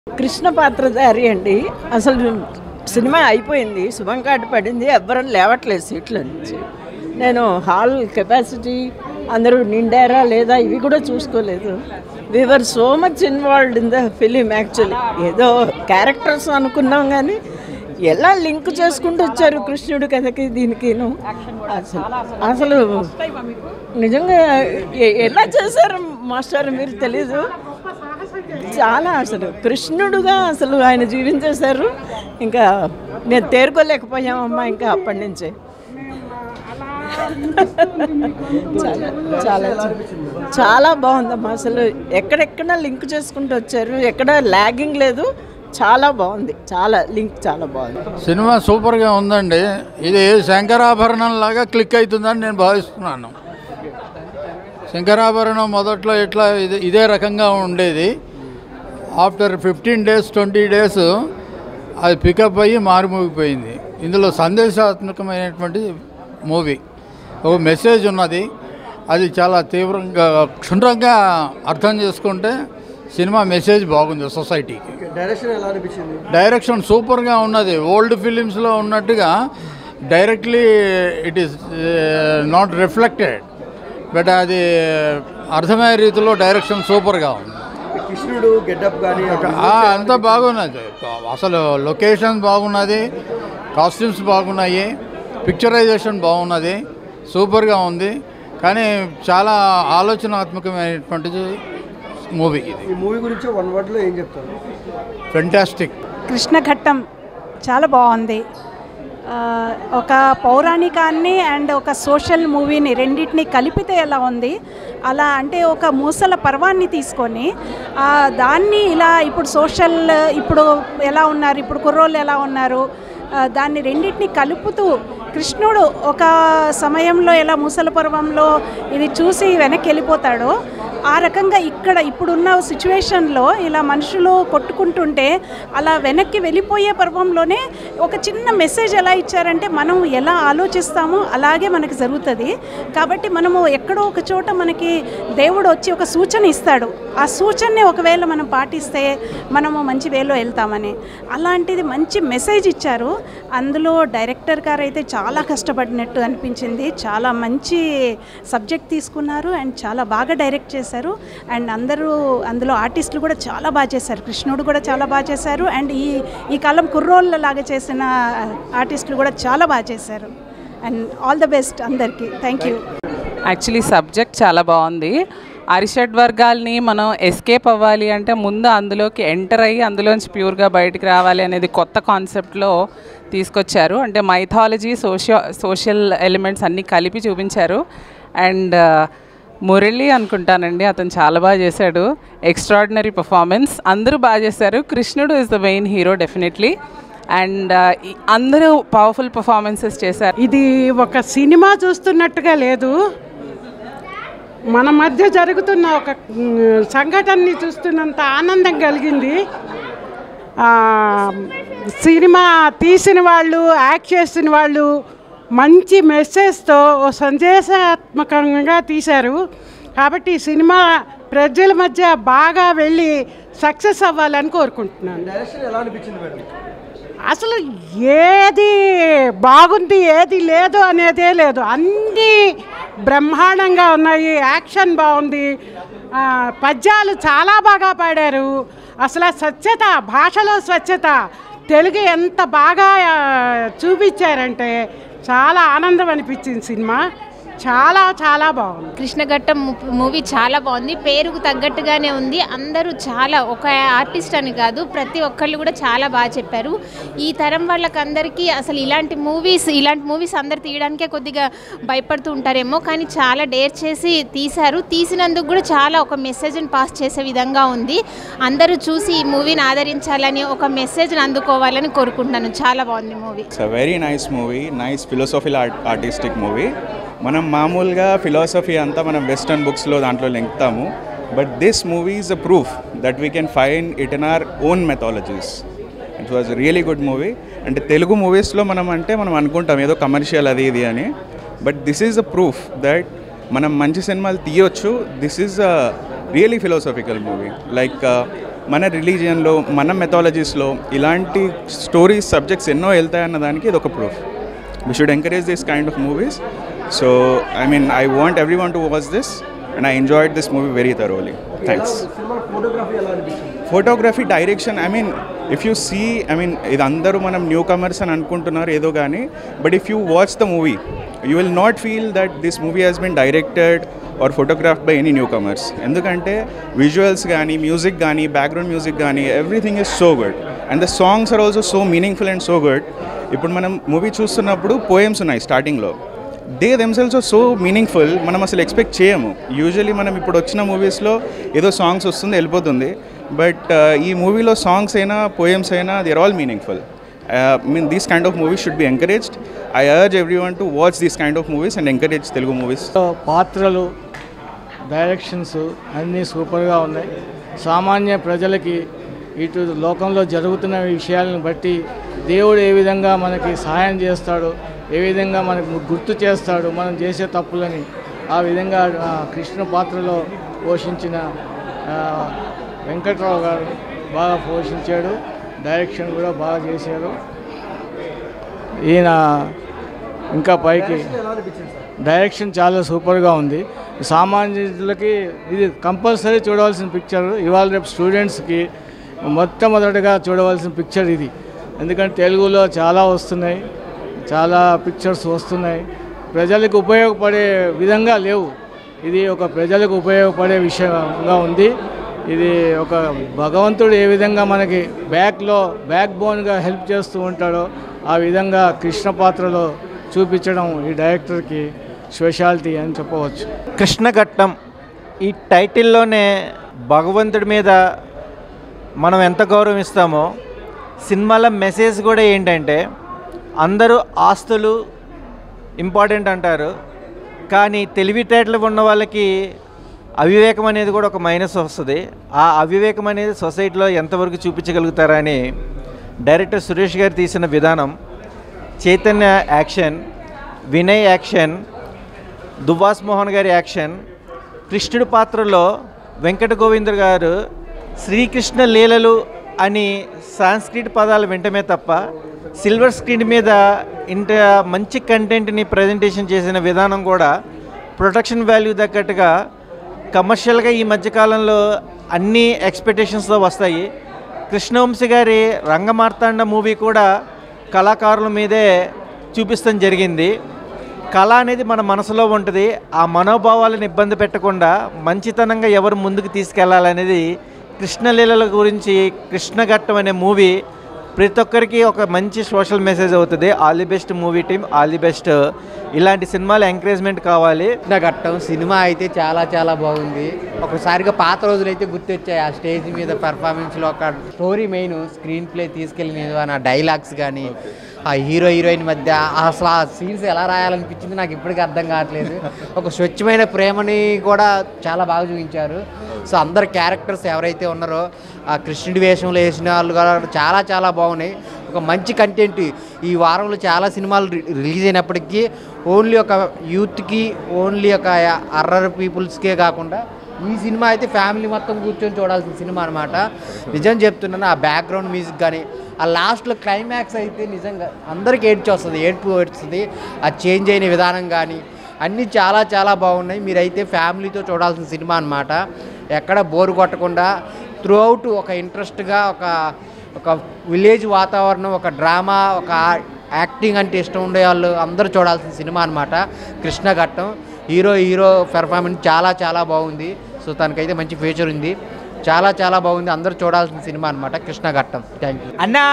కృష్ణ పాత్రధారి అండి అసలు సినిమా అయిపోయింది శుభంకాటి పడింది ఎవ్వరం లేవట్లేదు సీట్ల నుంచి నేను హాల్ కెపాసిటీ అందరూ నిండారా లేదా ఇవి కూడా చూసుకోలేదు we are so much involved in the film actually ఏదో క్యారెక్టర్స్ అనుకున్నాం కానీ ఎలా లింక్ చేసుకుంటూ వచ్చారు కృష్ణుడి కథకి దీనికిను అసలు అసలు నిజంగా ఎ- ఎలా చేశారు మాస్టర్ మీరు తెలీదు చాలా అసలు కృష్ణుడుగా అసలు ఆయన జీవించేశారు ఇంకా నేను తేరుకోలేకపోయామమ్మా ఇంకా అప్పటి నుంచే చాలా చాలా చాలా బాగుందమ్మా అసలు ఎక్కడెక్కడ లింక్ చేసుకుంటూ వచ్చారు ఎక్కడ ల్యాగింగ్ లేదు చాలా బాగుంది చాలా లింక్ చాలా బాగుంది సినిమా సూపర్గా ఉందండి ఇది శంకరాభరణం లాగా క్లిక్ అవుతుందని నేను భావిస్తున్నాను శంకరాభరణం మొదట్లో ఇట్లా ఇది ఇదే రకంగా ఉండేది after fifteen days twenty days అది పికప్ అయ్యి మారుమోగిపోయింది ఇందులో సందేశాత్మకమైనటువంటి మూవీ ఒక మెసేజ్ ఉన్నది అది చాలా తీవ్రంగా క్షుణ్ణంగా అర్థం చేసుకుంటే సినిమా మెసేజ్ బాగుంది సొసైటీకి డైరెక్షన్ ఎలా అనిపించింది డైరెక్షన్ సూపర్గా ఉన్నది ఓల్డ్ ఫిలిమ్స్లో ఉన్నట్టుగా directly it is not reflected but అది అర్థమయ్యే రీతిలో డైరెక్షన్ సూపర్గా ఉంది కృష్ణుడు గెటప్ కానీ ఆ, అంతా బాగున్నది అసలు లొకేషన్ బాగున్నది కాస్ట్యూమ్స్ బాగున్నాయి పిక్చరైజేషన్ బాగున్నది సూపర్గా ఉంది కానీ చాలా ఆలోచనాత్మకమైనటువంటిది మూవీ ఇది ఈ మూవీ గురించి వన్ వర్డ్లో ఏం చెప్తారు ఫెంటాస్టిక్ కృష్ణఘట్టం చాలా బాగుంది ఆ, ఒక పౌరాణికాన్ని అండ్ ఒక సోషల్ మూవీని రెండింటిని కలిపితే ఎలా ఉంది అలా అంటే ఒక మూసల పర్వాన్ని తీసుకొని ఆ, దాన్ని ఇలా ఇప్పుడు సోషల్ ఇప్పుడు ఎలా ఉన్నారు ఇప్పుడు కుర్రోళ్ళు ఎలా ఉన్నారు ఆ, దాన్ని రెండింటిని కలుపుతూ కృష్ణుడు ఒక సమయంలో ఎలా ముసల పర్వంలో ఇది చూసి వెనక్కి వెళ్ళిపోతాడో ఆ రకంగా ఇక్కడ ఇప్పుడున్న సిచ్యువేషన్లో ఇలా మనుషులు కొట్టుకుంటుంటే అలా వెనక్కి వెళ్ళిపోయే పర్వంలోనే ఒక చిన్న మెసేజ్ ఎలా ఇచ్చారంటే మనం ఎలా ఆలోచిస్తామో అలాగే మనకి జరుగుతుంది కాబట్టి మనము ఎక్కడో ఒక చోట మనకి దేవుడు వచ్చి ఒక సూచన ఇస్తాడు ఆ సూచనని ఒకవేళ మనం పాటిస్తే మనము మంచి వేలో వెళ్తామని అలాంటిది మంచి మెసేజ్ ఇచ్చారు అందులో డైరెక్టర్ గారు అయితే చాలా కష్టపడినట్టు అనిపించింది చాలా మంచి సబ్జెక్ట్ తీసుకున్నారు అండ్ చాలా బాగా డైరెక్ట్ చేశారు అండ్ అందరూ అందులో ఆర్టిస్టులు కూడా చాలా బాగా చేశారు కృష్ణుడు కూడా చాలా బాగా చేశారు అండ్ ఈ ఈ కాలం కుర్రోళ్ళ లాగా చేసిన ఆర్టిస్టులు కూడా చాలా బాగా చేశారు అండ్ ఆల్ ద బెస్ట్ అందరికీ థ్యాంక్ యూ యాక్చువల్లీ సబ్జెక్ట్ చాలా బాగుంది అరిషడ్ వర్గాల్ని మనం ఎస్కేప్ అవ్వాలి అంటే ముందు అందులోకి ఎంటర్ అయ్యి అందులోంచి ప్యూర్గా బయటికి రావాలి అనేది కొత్త కాన్సెప్ట్లో తీసుకొచ్చారు అంటే మైథాలజీ సోషియో సోషల్ ఎలిమెంట్స్ అన్నీ కలిపి చూపించారు అండ్ మురళి అనుకుంటానండి అతను చాలా బాగా చేశాడు ఎక్స్ట్రాడినరీ పర్ఫార్మెన్స్ అందరూ బాగా చేశారు కృష్ణుడు is the main hero definitely and అందరూ పవర్ఫుల్ పర్ఫార్మెన్సెస్ చేశారు ఇది ఒక సినిమా చూస్తున్నట్టుగా లేదు మన మధ్య జరుగుతున్న ఒక మ్, సంఘటనని చూస్తున్నంత ఆనందం కలిగింది ఆ, సినిమా తీసిన వాళ్ళు యాక్ట్ చేసిన వాళ్ళు మంచి మెసేజ్తో ఓ సందేశాత్మకంగా తీశారు కాబట్టి ఈ సినిమా ప్రజల మధ్య బాగా వెళ్ళి సక్సెస్ అవ్వాలని కోరుకుంటున్నాను డైరెక్షన్ ఎలా అనిపించింది మేడం అసలు ఏది బాగుంది ఏది లేదు అనేదే లేదు అన్నీ బ్రహ్మాండంగా ఉన్నాయి యాక్షన్ బాగుంది ఆ, పద్యాలు చాలా బాగా పాడారు అసలు ఆ స్వచ్ఛత భాషలో స్వచ్ఛత తెలుగు ఎంత బాగా ఆ, చూపించారంటే చాలా ఆనందం అనిపించింది సినిమా చాలా చాలా బాగుంది కృష్ణఘట్టం ము- మూవీ చాలా బాగుంది పేరుకు తగ్గట్టుగానే ఉంది అందరూ చాలా ఒక ఆర్టిస్ట్ అని కాదు ప్రతి ఒక్కళ్ళు కూడా చాలా బాగా చెప్పారు ఈ తరం వాళ్ళకందరికీ అసలు ఇలాంటి మూవీస్ ఇలాంటి మూవీస్ అందరు తీయడానికే కొద్దిగా భయపడుతూ ఉంటారేమో కానీ చాలా డేర్ చేసి తీశారు తీసినందుకు కూడా చాలా ఒక మెసేజ్ని పాస్ చేసే విధంగా ఉంది అందరూ చూసి ఈ మూవీని ఆదరించాలని ఒక మెసేజ్ని అందుకోవాలని కోరుకుంటున్నాను చాలా బాగుంది movie it's a very nice movie nice philosophical artistic movie మనం మామూలుగా ఫిలాసఫీ అంతా మనం వెస్టర్న్ బుక్స్లో దాంట్లో లెంకుతాము but this movie is a proof that we can find it in our own methodologies it was really good movie అంటే తెలుగు మూవీస్లో మనం అంటే మనం అనుకుంటాం ఏదో కమర్షియల్ అది ఇది అని but this is a proof that మనం మంచి సినిమాలు తీయొచ్చు this is a really philosophical movie like మన రిలీజియన్లో మన మెథాలజీస్లో ఇలాంటి స్టోరీస్ సబ్జెక్ట్స్ ఎన్నో వెళ్తాయన్న దానికి ఇది ఒక proof we should encourage this kind of movies. So, I mean, I want everyone to watch this, and I enjoyed this movie very thoroughly. Thanks. సినిమా photography ఎలా అనిపించింది photography direction I mean if you see I mean ఇది అందరూ మనం newcomers అని అనుకుంటున్నారు ఏదో కానీ but if you watch the movie you will not feel that this movie has been directed or photograph by any newcomers ఎందుకంటే visuals కానీ music కానీ బ్యాక్గ్రౌండ్ మ్యూజిక్ కానీ everything is so good and the songs are also so meaningful and so good ఇప్పుడు మనం movie చూస్తున్నప్పుడు poems ఉన్నాయి స్టార్టింగ్లో they themselves so meaningful మనం అసలు ఎక్స్పెక్ట్ చేయము యూజువలీ మనం ఇప్పుడు వచ్చిన మూవీస్లో ఏదో సాంగ్స్ వస్తుంది వెళ్ళిపోతుంది బట్ ఈ మూవీలో సాంగ్స్ అయినా పోయమ్స్ అయినా they are all meaningful mean these kind of movies should be encouraged I urge everyone to watch these kind of movies and encourage Telugu movies పాత్రలు డైరెక్షన్స్ అన్నీ సూపర్గా ఉన్నాయి సామాన్య ప్రజలకి ఇటు లోకంలో జరుగుతున్న విషయాలను బట్టి దేవుడు ఏ విధంగా మనకి సహాయం చేస్తాడు ఏ విధంగా మనకు గుర్తు చేస్తాడు మనం చేసే తప్పులని ఆ విధంగా ఆ, కృష్ణ పాత్రలో పోషించిన ఆ, వెంకట్రావు గారు బాగా పోషించాడు డైరెక్షన్ కూడా బాగా చేశారు ఈయన ఇంకా పైకి ఎలా అనిపించింది సార్ డైరెక్షన్ చాలా సూపర్గా ఉంది సామాన్యులకి ఇది కంపల్సరీ చూడవలసిన పిక్చర్ ఇవాళ రేపు స్టూడెంట్స్కి మొట్టమొదటిగా చూడవలసిన పిక్చర్ ఇది ఎందుకంటే తెలుగులో చాలా వస్తున్నాయి చాలా పిక్చర్స్ వస్తున్నాయి ప్రజలకు ఉపయోగపడే విధంగా లేవు ఇది ఒక ప్రజలకు ఉపయోగపడే విషయంగా ఉంది ఇది ఒక భగవంతుడు ఏ విధంగా మనకి బ్యాక్లో బ్యాక్ బోన్గా హెల్ప్ చేస్తూ ఉంటాడో ఆ విధంగా కృష్ణ పాత్రలో చూపించడం ఈ డైరెక్టర్కి స్పెషాలిటీ అని చెప్పవచ్చు కృష్ణఘట్టం ఈ టైటిల్లోనే భగవంతుడి మీద మనం ఎంత గౌరవిస్తామో సినిమాల మెసేజ్ కూడా ఏంటంటే అందరూ ఆస్తులు ఇంపార్టెంట్ అంటారు కానీ తెలివితేటలు ఉన్న వాళ్ళకి అవివేకం అనేది కూడా ఒక మైనస్ వస్తుంది ఆ అవివేకం అనేది సొసైటీలో ఎంతవరకు చూపించగలుగుతారని డైరెక్టర్ సురేష్ గారు తీసిన విధానం చైతన్య యాక్షన్ వినయ్ యాక్షన్ దువ్వాస్ మోహన్ గారి యాక్షన్ కృష్ణుడి పాత్రలో వెంకట గోవిందర్ గారు శ్రీకృష్ణ లీలలు అని సాంస్క్రిట్ పదాలు వింటమే తప్ప సిల్వర్ స్క్రీన్ మీద ఇంత మంచి కంటెంట్ని ప్రజెంటేషన్ చేసిన విధానం కూడా ప్రొడక్షన్ వాల్యూ తగ్గట్టుగా కమర్షియల్గా ఈ మధ్యకాలంలో అన్ని ఎక్స్పెక్టేషన్స్తో వస్తాయి కృష్ణవంశీ గారి రంగమార్తాండ మూవీ కూడా కళాకారుల మీదే చూపిస్తాం జరిగింది కళ అనేది మన మనసులో ఉంటుంది ఆ మనోభావాలను ఇబ్బంది పెట్టకుండా మంచితనంగా ఎవరు ముందుకు తీసుకెళ్లాలనేది కృష్ణలీలల గురించి కృష్ణఘట్టం అనే మూవీ ప్రతి ఒక్కరికి ఒక మంచి సోషల్ మెసేజ్ అవుతుంది all the best movie team all the best ఇలాంటి సినిమాలు ఎంకరేజ్మెంట్ కావాలి ఘట్టం సినిమా అయితే చాలా చాలా బాగుంది ఒకసారిగా పాత రోజులు అయితే గుర్తొచ్చాయి ఆ స్టేజ్ మీద పెర్ఫార్మెన్స్లో ఒక స్టోరీ మెయిన్ స్క్రీన్ ప్లే తీసుకెళ్ళిన ఆ డైలాగ్స్ కానీ ఆ హీరో హీరోయిన్ మధ్య అసలు ఆ సీన్స్ ఎలా రాయాలనిపించింది నాకు ఇప్పటికీ అర్థం కావట్లేదు ఒక స్వచ్ఛమైన ప్రేమని కూడా చాలా బాగా చూపించారు సో అందరు క్యారెక్టర్స్ ఎవరైతే ఉన్నారో ఆ కృష్ణుడి వేషంలో వేసిన వాళ్ళు కూడా చాలా చాలా బాగున్నాయి ఒక మంచి కంటెంట్ ఈ వారంలో చాలా సినిమాలు రి- రిలీజ్ అయినప్పటికీ ఓన్లీ ఒక యూత్కి ఓన్లీ ఒక అర్రర్ పీపుల్స్కే కాకుండా ఈ సినిమా అయితే ఫ్యామిలీ మొత్తం కూర్చొని చూడాల్సిన సినిమా అనమాట నిజం చెప్తున్నాను ఆ బ్యాక్గ్రౌండ్ మ్యూజిక్ కానీ ఆ లాస్ట్లో క్లైమాక్స్ అయితే నిజంగా అందరికీ ఏడ్చి వస్తుంది ఏడ్పు వస్తుంది ఆ చేంజ్ అయిన విధానం కానీ అన్నీ చాలా చాలా బాగున్నాయి మీరైతే ఫ్యామిలీతో చూడాల్సిన సినిమా అనమాట ఎక్కడ బోర్ కొట్టకుండా త్రూ అవుట్ ఒక ఇంట్రెస్ట్గా ఒక ఒక విలేజ్ వాతావరణం ఒక డ్రామా ఒక యాక్టింగ్ అంటే ఇష్టం ఉండే వాళ్ళు అందరూ చూడాల్సిన సినిమా అనమాట కృష్ణఘట్టం హీరో హీరో పెర్ఫార్మెన్స్ చాలా చాలా బాగుంది సో తనకైతే మంచి ఫ్యూచర్ ఉంది చాలా చాలా బాగుంది అందరూ చూడాల్సిన సినిమా అనమాట కృష్ణఘట్టం థ్యాంక్ యూ అన్న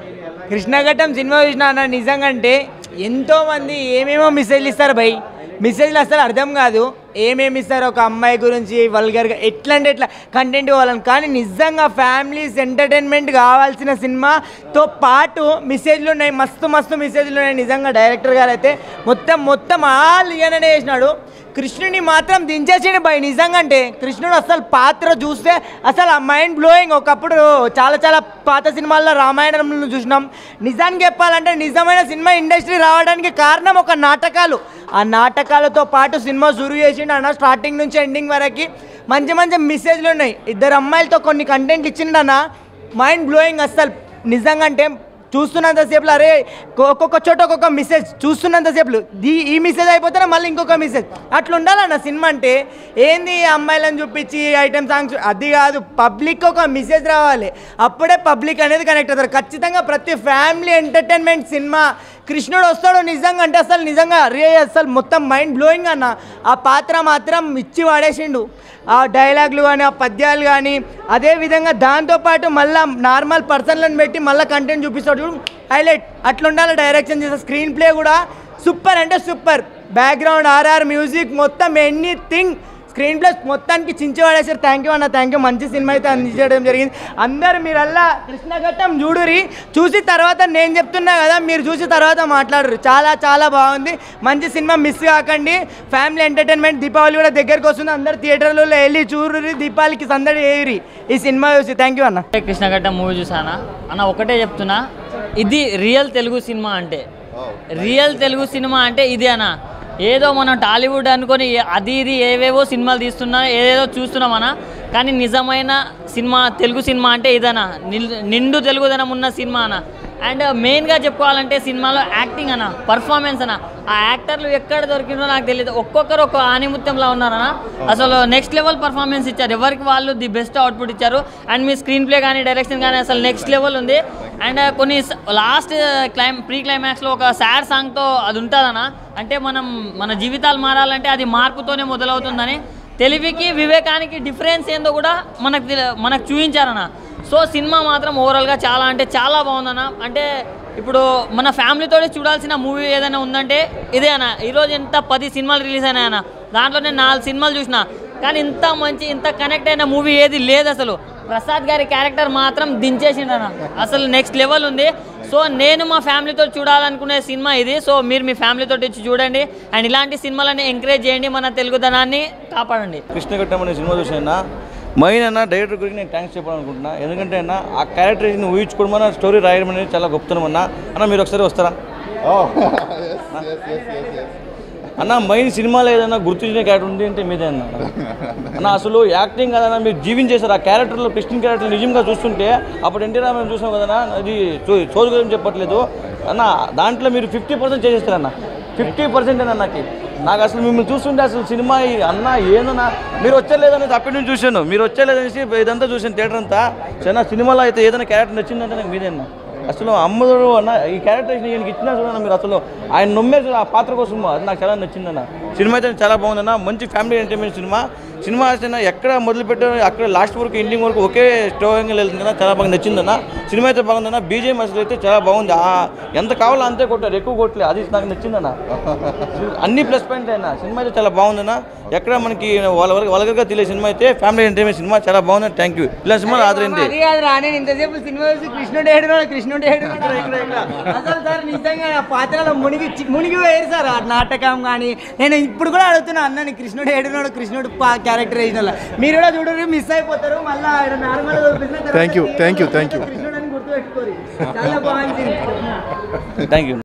కృష్ణఘట్టం సినిమా చూసిన అన్న నిజంగా అంటే ఎంతోమంది ఏమేమో మెసేజ్లు ఇస్తారు భయ్ మెసేజ్లు అసలు అర్థం కాదు ఏమేమి ఇస్తారు ఒక అమ్మాయి గురించి వల్గర్గా ఎట్లా అంటే ఎట్లా కంటెంట్ కావాలని కానీ నిజంగా ఫ్యామిలీస్ ఎంటర్టైన్మెంట్ కావాల్సిన సినిమాతో పాటు మెసేజ్లు ఉన్నాయి మస్తు మస్తు మెసేజ్లు ఉన్నాయి నిజంగా డైరెక్టర్ గారు అయితే మొత్తం మొత్తం ఆల్ ఇయననే చేసినాడు కృష్ణుని మాత్రం దించేసిండు భయ్ నిజంగా అంటే కృష్ణుడు అసలు పాత్ర చూస్తే అసలు ఆ మైండ్ బ్లోయింగ్ ఒకప్పుడు చాలా చాలా పాత సినిమాల్లో రామాయణంలో చూసినాం నిజానికి చెప్పాలంటే నిజమైన సినిమా ఇండస్ట్రీ రావడానికి కారణం ఒక నాటకాలు ఆ నాటకాలతో పాటు సినిమా షురు చేసిండు అన్న స్టార్టింగ్ నుంచి ఎండింగ్ వరకు మంచి మంచి మెసేజ్లు ఉన్నాయి ఇద్దరు అమ్మాయిలతో కొన్ని కంటెంట్లు ఇచ్చిండన్న మైండ్ బ్లోయింగ్ అస్సలు నిజంగా అంటే చూస్తున్నంతసేపు అరే కొ- ఒక్కొక్క చోట ఒక్కొక్క మెసేజ్ చూస్తున్నంతసేపు దీ ఈ మెసేజ్ అయిపోతేనే మళ్ళీ ఇంకొక మెసేజ్ అట్లా ఉండాలన్న సినిమా అంటే ఏంది ఈ అమ్మాయిలను చూపించి ఐటమ్ సాంగ్స్ అది కాదు పబ్లిక్ ఒక మెసేజ్ రావాలి అప్పుడే పబ్లిక్ అనేది కనెక్ట్ అవుతారు ఖచ్చితంగా ప్రతి ఫ్యామిలీ ఎంటర్టైన్మెంట్ సినిమా కృష్ణుడు వస్తాడు నిజంగా అంటే అసలు నిజంగా రే అసలు మొత్తం మైండ్ బ్లోయింగ్ అన్న ఆ పాత్ర మాత్రం ఇచ్చి వాడేసిండు ఆ డైలాగులు కానీ ఆ పద్యాలు కానీ అదే విధంగా దాంతోపాటు మళ్ళీ నార్మల్ పర్సన్లను పెట్టి మళ్ళీ కంటెంట్ చూపిస్తాడు చూడు హైలైట్ అట్లా ఉండాలి డైరెక్షన్ చేసే స్క్రీన్ ప్లే కూడా సూపర్ అంటే సూపర్ బ్యాక్గ్రౌండ్ ఆర్ఆర్ మ్యూజిక్ మొత్తం ఎనీథింగ్ స్క్రీన్ ప్లే మొత్తానికి చించి పడేసారు థ్యాంక్ యూ అన్న థ్యాంక్ యూ మంచి సినిమా అయితే అందించడం జరిగింది అందరు మీరల్లా కృష్ణఘట్టం చూడురి చూసి తర్వాత నేను చెప్తున్నా కదా మీరు చూసి తర్వాత మాట్లాడరు చాలా చాలా బాగుంది మంచి సినిమా మిస్ కాకండి ఫ్యామిలీ ఎంటర్టైన్మెంట్ దీపావళి కూడా దగ్గరికి వస్తుంది అందరు థియేటర్లలో వెళ్ళి చూడురి దీపావళికి సందడి వేయురి ఈ సినిమా చూసి థ్యాంక్ యూ అన్న కృష్ణఘట్ట మూవీ చూసానా అన్న ఒకటే చెప్తున్నా ఇది రియల్ తెలుగు సినిమా అంటే రియల్ తెలుగు సినిమా అంటే ఇది అన్న ఏదో మనం టాలీవుడ్ అనుకొని ఏ- అది ఇది ఏవేవో సినిమాలు తీస్తున్నా ఏదేదో చూస్తున్నామన్నా కానీ నిజమైన సినిమా తెలుగు సినిమా అంటే ఇదనా నిల్- నిండు తెలుగుదనం ఉన్న సినిమా అన్న అండ్ మెయిన్గా చెప్పుకోవాలంటే సినిమాలో యాక్టింగ్ అన్న పర్ఫార్మెన్స్ అన్న ఆ యాక్టర్లు ఎక్కడ దొరికిందో నాకు తెలియదు ఒక్కొక్కరు ఒక ఆనిముత్యంలా ఉన్నారన్న అసలు నెక్స్ట్ లెవెల్ పర్ఫార్మెన్స్ ఇచ్చారు ఎవరికి వాళ్ళు ది బెస్ట్ అవుట్పుట్ ఇచ్చారు అండ్ మీ స్క్రీన్ ప్లే కానీ డైరెక్షన్ కానీ అసలు నెక్స్ట్ లెవెల్ ఉంది అండ్ కొన్ని లాస్ట్ క్లైమ్ ప్రీ క్లైమాక్స్లో ఒక సాడ్ సాంగ్తో అది ఉంటుందన్న అంటే మనం మన జీవితాలు మారాలంటే అది మార్పుతోనే మొదలవుతుందని తెలివికి వివేకానికి డిఫరెన్స్ ఏందో కూడా మనకు తెల- మనకు చూపించారన్న సో సినిమా మాత్రం ఓవరాల్గా చాలా అంటే చాలా బాగుందన్న అంటే ఇప్పుడు మన ఫ్యామిలీతో చూడాల్సిన మూవీ ఏదైనా ఉందంటే ఇదే అన్న ఈరోజు ఎంత పది సినిమాలు రిలీజ్ అయినాయన్న దాంట్లో నేను నాలుగు సినిమాలు చూసిన కానీ ఇంత మంచి ఇంత కనెక్ట్ అయిన మూవీ ఏది లేదు అసలు ప్రసాద్ గారి క్యారెక్టర్ మాత్రం దించేసిండన్న అసలు నెక్స్ట్ లెవెల్ ఉంది సో నేను మా ఫ్యామిలీతో చూడాలనుకునే సినిమా ఇది సో మీరు మీ ఫ్యామిలీతో వచ్చి చూడండి అండ్ ఇలాంటి సినిమాలని ఎంకరేజ్ చేయండి మన తెలుగుదనాన్ని కాపాడండి కృష్ణఘట్టం అనే సినిమా చూసాను మెయిన్ అన్న డైరెక్టర్ గురించి నేను థ్యాంక్స్ చెప్పాలనుకుంటున్నా ఎందుకంటే అన్న ఆ క్యారెక్టర్ని ఊహించుకోవడం అన్న స్టోరీ రాయడం అనేది చాలా గొప్పతనం అన్న అన్న మీరు ఒకసారి వస్తారా అన్న మెయిన్ సినిమాలో ఏదైనా గుర్తించిన క్యారెక్టర్ ఉంది అంటే మీదే అన్న అన్న అసలు యాక్టింగ్ కదన్నా మీరు జీవించేశారు ఆ క్యారెక్టర్లో కృష్ణ క్యారెక్టర్ నిజంగా చూస్తుంటే అప్పుడు ఎన్టీ రామారావు చూసాం కదన్నా అది చో- చోరు గురించి చెప్పట్లేదు అన్న దాంట్లో మీరు ఫిఫ్టీ పర్సెంట్ చేసేస్తారన్న ఫిఫ్టీ పర్సెంట్ అన్న నాకు నాకు అసలు మిమ్మల్ని చూస్తుంటే అసలు సినిమా ఈ- అన్న ఏందన్నా మీరు వచ్చలేదని అప్పటి నుంచి చూశాను మీరు వచ్చలేదనేసి ఇదంతా చూసాను థియేటర్ అంతా చిన్న సినిమాలో అయితే ఏదైనా క్యారెక్టర్ నచ్చిందంటే నాకు మీదే అన్న అసలు అమ్మదుడు అన్న ఈ క్యారెక్టర్ ఈయనకి ఇచ్చినా చూడన్న మీరు అసలు ఆయన నమ్మేసి ఆ పాత్ర కోసం అది నాకు చాలా నచ్చిందన్న సినిమా అయితే చాలా బాగుందన్న మంచి ఫ్యామిలీ ఎంటర్టైన్మెంట్ సినిమా సినిమా అయితే ఎక్కడ మొదలు పెట్టారో అక్కడ లాస్ట్ వరకు ఎండింగ్ వరకు ఒకే స్టోరింగ్ వెళ్తుంది కదా చాలా బాగా నచ్చిందన్న సినిమా అయితే బాగుందన్న బీజేఎం అసలు అయితే చాలా బాగుంది ఆ ఎంత కావాలో అంతే కొట్టారు ఎక్కువ కొట్టలేదు అది నాకు నచ్చిందన్న అన్ని ప్లస్ పాయింట్ అయినా సినిమా అయితే చాలా బాగుందన్న ఎక్కడ మనకి వాళ్ళ వరకు వలగగా తెలియ సినిమా అయితే ఫ్యామిలీ ఎంటర్టైన్మెంట్ సినిమా చాలా బాగుంది థ్యాంక్ యూ ఇలా సినిమా ఆదరింది అది కాదు రా నేను ఇంతసేపు సినిమా చూసి కృష్ణుడు ఏడున్నాడు కృష్ణుడు ఏడున్నాడు అసలు సార్ నిజంగా ఆ పాత్రలో మునిగి చి- మునిగి వేరు సార్ ఆ నాటకం కానీ నేను ఇప్పుడు కూడా అడుగుతున్నా అన్నని కృష్ణుడు ఏడున్నాడు కృష్ణుడు క్యారెక్టర్ వేసిన వాళ్ళు. మీరు కూడా చూడరు మిస్ అయిపోతారు మళ్ళీ ఆయన normal Thank you, thank you, thank you. కృష్ణుడు అని గుర్తుపెట్టుకోరు చాలా బాగుంది థ్యాంక్ యూ